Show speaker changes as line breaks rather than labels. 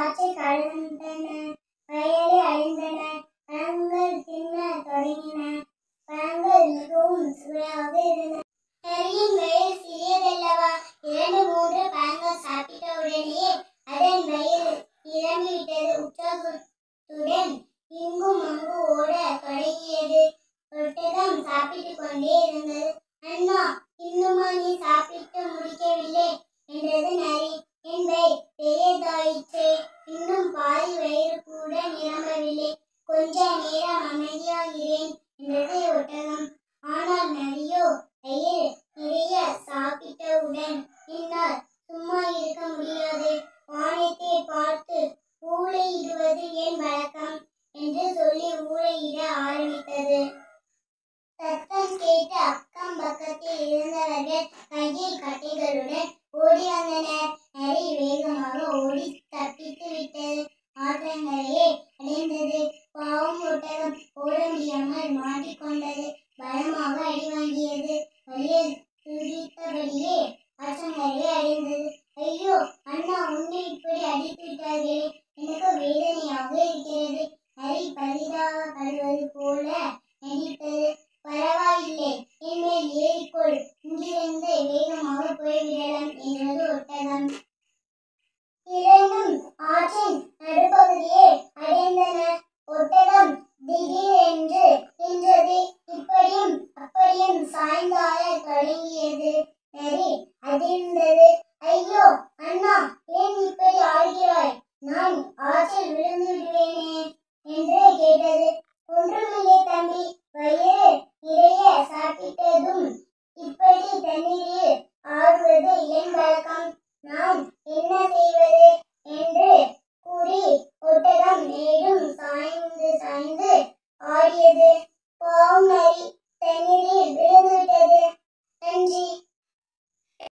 காற்றை கலந்தன வயலை அழிந்தன பழங்கள் தின்ன தொடங்கின பழங்கள் மிகவும் சுவையாக இருந்தன நரியின் வயிறு சிறியதல்லவா இரண்டு மூன்று பழங்கள் சாப்பிட்ட உடனேயே அதன் வயிறு நிரம்பிவிட்டது உற்சாகத்துடன் இங்கும் அங்கும் ஓட தொடங்கியது ஒட்டகம் சாப்பிட்டுக் கொண்டே